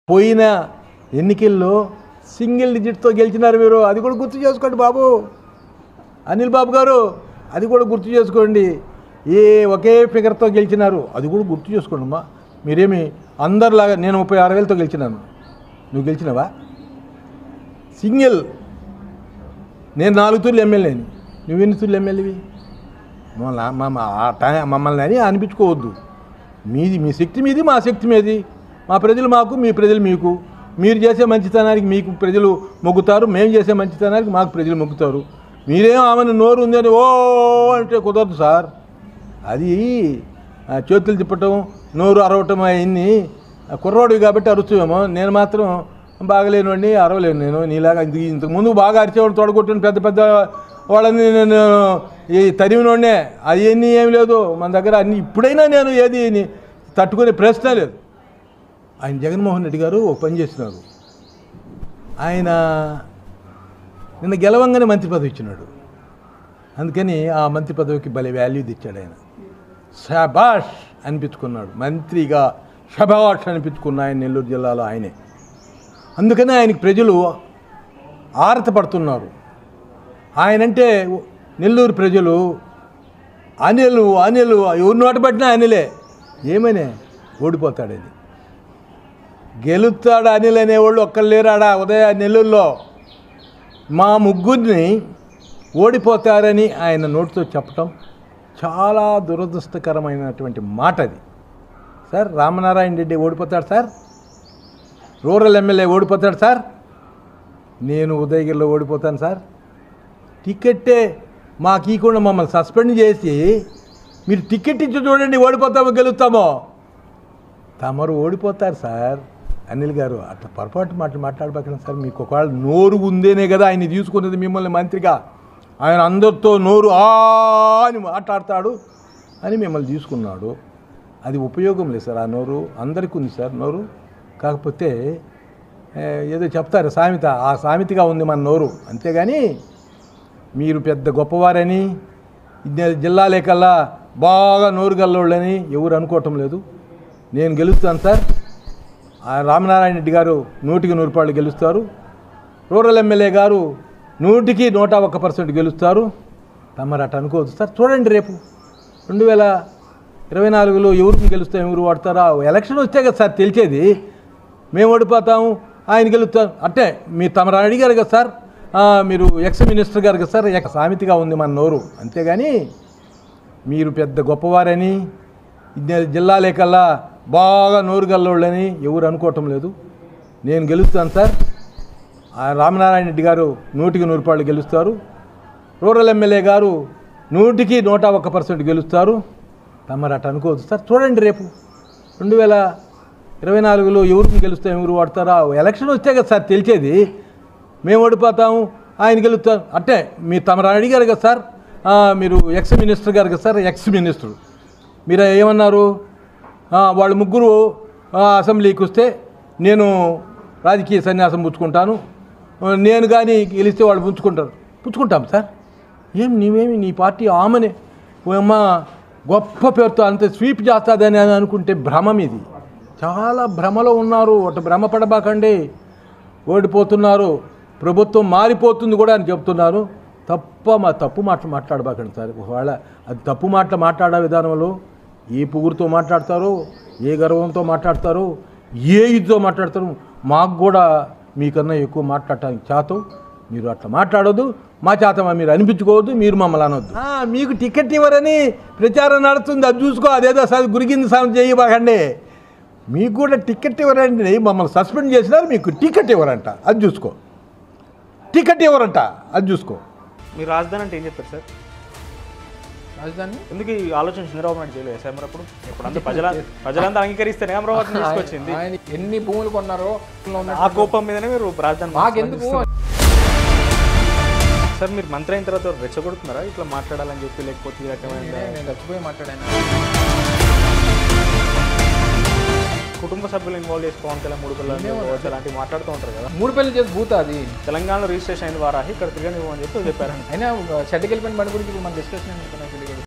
పోయిన ఎన్నికల్లో సింగిల్ డిజిట్తో గెలిచినారు మీరు అది కూడా గుర్తు చేసుకోండి బాబు అనిల్ బాబు గారు అది కూడా గుర్తు చేసుకోండి ఏ ఒకే ఫిగర్తో గెలిచినారు అది కూడా గుర్తు చేసుకోండి అమ్మా మీరేమి అందరిలాగా నేను ముప్పై ఆరు వేలతో గెలిచినాను నువ్వు గెలిచినావా సింగిల్ నేను నాలుగు తూర్లు ఎమ్మెల్యేని నువ్వు ఎన్ని తూర్లు ఎమ్మెల్యేవి మమ్మల్ని మమ్మ ఆ టైం మమ్మల్ని అని అనిపించుకోవద్దు మీది మీ శక్తి మీది మా శక్తి మీది మా ప్రజలు మాకు మీ ప్రజలు మీకు మీరు చేసే మంచితనానికి మీకు ప్రజలు మొగ్గుతారు మేము చేసే మంచితనానికి మాకు ప్రజలు మొగ్గుతారు మీరేం ఆమెను నోరు ఉందని ఓ అంటే కుదరదు సార్ అది ఆ, చేతులు తిప్పటం నోరు అరవటం అయింది కుర్రోడివి కాబట్టి అరుచువేమో నేను మాత్రం బాగలేనివాడిని అరవలేను నేను నీలాగా ఇంత ఇంతకు ముందు బాగా అరిచేవాడు తొడగొట్టిన పెద్ద పెద్ద వాళ్ళని నేను ఈ తరిమినోడినే అది ఎన్ని ఏమి లేదు మన దగ్గర అన్ని ఇప్పుడైనా నేను ఏది ని- తట్టుకునే ప్రశ్న లేదు ఆయన జగన్మోహన్ రెడ్డి గారు ఒక పని చేసినారు ఆయన నిన్న గెలవంగానే మంత్రి పదవి ఇచ్చినాడు అందుకని ఆ మంత్రి పదవికి భలే వాల్యూ తెచ్చాడు ఆయన షబాష్ అనిపించుకున్నాడు మంత్రిగా షబాష్ అనిపించుకున్న ఆయన నెల్లూరు జిల్లాలో ఆయనే అందుకని ఆయనకి ప్రజలు ఆరతపడుతున్నారు ఆయనంటే నెల్లూరు ప్రజలు అనిలు అనిలు ఎవరు నోట పట్టినా అనిలే ఏమనే ఓడిపోతాడని గెలుస్తాడు అనిల్ అనేవాళ్ళు ఒక్కరు లేరాడా ఉదయ నెల్లూరులో మా ముగ్గురిని ఓడిపోతారని ఆయన నోటితో చెప్పటం చాలా దురదృష్టకరమైనటువంటి మాట అది సార్ రామనారాయణ రెడ్డి ఓడిపోతాడు సార్ రూరల్ ఎమ్మెల్యే ఓడిపోతాడు సార్ నేను ఉదయగిరిలో ఓడిపోతాను సార్ టికెట్టే మాకు ఇవ్వకుండా మమ్మల్ని సస్పెండ్ చేసి మీరు టికెట్ ఇచ్చి చూడండి ఓడిపోతామో గెలుస్తామో తమరు ఓడిపోతారు సార్ అనిల్ గారు అట్లా పొరపాటు మాటలు మాట్లాడబోకండి సార్ మీకు ఒకవేళ నోరు ఉందేనే కదా ఆయన తీసుకున్నది మిమ్మల్ని మంత్రిగా ఆయన అందరితో నోరు ఆ అని మాట్లాడతాడు అని మిమ్మల్ని తీసుకున్నాడు అది ఉపయోగం లేదు సార్ ఆ నోరు అందరికీ ఉంది సార్ నోరు కాకపోతే ఏ, ఏదో చెప్తారు సామెత ఆ సామెతగా ఉంది మన నోరు అంతేగాని మీరు పెద్ద గొప్పవారని ఇద్దరు జిల్లాలే కల్లా బాగా నోరు గల్లోళ్ళని ఎవరు అనుకోవటం లేదు నేను గెలుస్తాను సార్ ఆ రామనారాయణ రెడ్డి గారు నూటికి నూరు రూపాయలు గెలుస్తారు రూరల్ ఎమ్మెల్యే గారు నూటికి నూట ఒక్క పర్సెంట్ గెలుస్తారు తమరు అటు అనుకోవద్దు సార్ చూడండి రేపు రెండు వేల ఇరవై నాలుగులో ఎవరికి గెలుస్తాం ఎవరు వాడతారా ఎలక్షన్ వస్తే కదా సార్ తెలిసేది మేము ఓడిపోతాము ఆయన గెలుస్తాం అంటే మీరు తమరు అడిగారు కదా సార్ ఆ, మీరు ఎక్స్ మినిస్టర్ గారు కదా సార్ ఎక్స్ సామెతగా ఉంది మన నోరు అంతేగాని మీరు పెద్ద గొప్పవారని ఇద్దరు జిల్లాలే కల్లా బాగా నోరు గల్లోళ్ళని ఎవరు అనుకోవటం లేదు నేను గెలుస్తాను సార్ ఆ రామనారాయణ రెడ్డి గారు నూటికి నూరు రూపాయలు గెలుస్తారు రూరల్ ఎమ్మెల్యే గారు నూటికి నూట ఒక్క పర్సెంట్ గెలుస్తారు తమరు అటు అనుకోవద్దు సార్ చూడండి రేపు రెండు వేల ఇరవై నాలుగులో ఎవరికి గెలుస్తాం ఎవరు వాడతారా ఎలక్షన్ వస్తే కదా సార్ తెలిసేది మేము ఓడిపోతాము ఆయన గెలుస్తాం అంటే మీరు తమరు అడిగారు కదా సార్ ఆ, మీరు ఎక్స్ మినిస్టర్ గారు కదా సార్ ఎక్స్ మినిస్టర్ మీరు ఏమన్నారు ఆ, వాళ్ళు ముగ్గురు ఆ, అసెంబ్లీకి వస్తే నేను రాజకీయ సన్యాసం పుచ్చుకుంటాను ఆ, నేను కానీ గెలిస్తే వాళ్ళు పుచ్చుకుంటారు పుచ్చుకుంటాం సార్ ఏం నీవేమి నీ పార్టీ ఆమెనే ఓ అమ్మ గొప్ప పేరుతో అంత స్వీప్ చేస్తుందని అని అనుకుంటే భ్రమం ఇది చాలా భ్రమలో ఉన్నారు ఒకటి భ్రమపడబాకండి ఓడిపోతున్నారు ప్రభుత్వం మారిపోతుంది కూడా అని చెప్తున్నారు తప్ప మా తప్పు మాటలు మాట్లాడబాకండి సార్ ఒకవేళ అది తప్పు మాటలు మాట్లాడే విధానంలో ఏ పొగురుతో మాట్లాడతారో ఏ గర్వంతో మాట్లాడతారో ఏ ఇదితో మాట్లాడతారో మాకు కూడా మీకన్నా ఎక్కువ మాట్లాడటానికి చేతం మీరు అట్లా మాట్లాడొద్దు మా చేత మీరు అనిపించుకోవద్దు మీరు మమ్మల్ని అనొద్దు ఆ, మీకు టికెట్ ఇవ్వరని ప్రచారం నడుస్తుంది అది చూసుకో అదేదో సార్ గురికింది సాయం చేయబాకండి మీకు కూడా టికెట్ ఇవ్వరండి మమ్మల్ని సస్పెండ్ చేసినారు మీకు టికెట్ ఇవ్వరంట అది చూసుకో టికెట్ ఇవ్వరంట అది చూసుకో మీరు రాజధాని అంటే ఏం చెప్తారు సార్ రాజధాని ఎందుకు ఈ ఆలోచన చంద్రబాబు నాయుడు చేయలేదు సార్ మరి అప్పుడు ఇప్పుడు అంతా ప్రజల ప్రజలంతా అంగీకరిస్తేనే అమరావతిని తీసుకొచ్చింది ఆయన ఎన్ని భూములు కొన్నారో లో ఉన్న- ఆ కోపం మీదనే మీరు రాజధాని మాకెందుకు సార్ మీరు మంత్రి అయిన తర్వాత రెచ్చగొడుతున్నారా ఇట్లా మాట్లాడాలని చెప్పి లేకపోతే ఈ రకమైన నేను చచ్చిపోయి మాట్లాడాను కుటుంబ సభ్యులు ఇన్వాల్వ్ చేసి పవన్ కళ్యాణ్ మూడు పిల్లలు అలాంటివి మాట్లాడుతూ ఉంటారు కదా మూడు పెళ్లి చేసి భూత అది తెలంగాణలో రిజిస్ట్రేషన్ అయిన వారాహి ఇక్కడ తిరగనివ్వమని చెప్పి చెప్పారండి అయినా చెడ్డకి వెళ్ళిపోయిన బండి గురించి ఇప్పుడు మన డిస్కషన్ ఎందుకు నాకు తెలియదు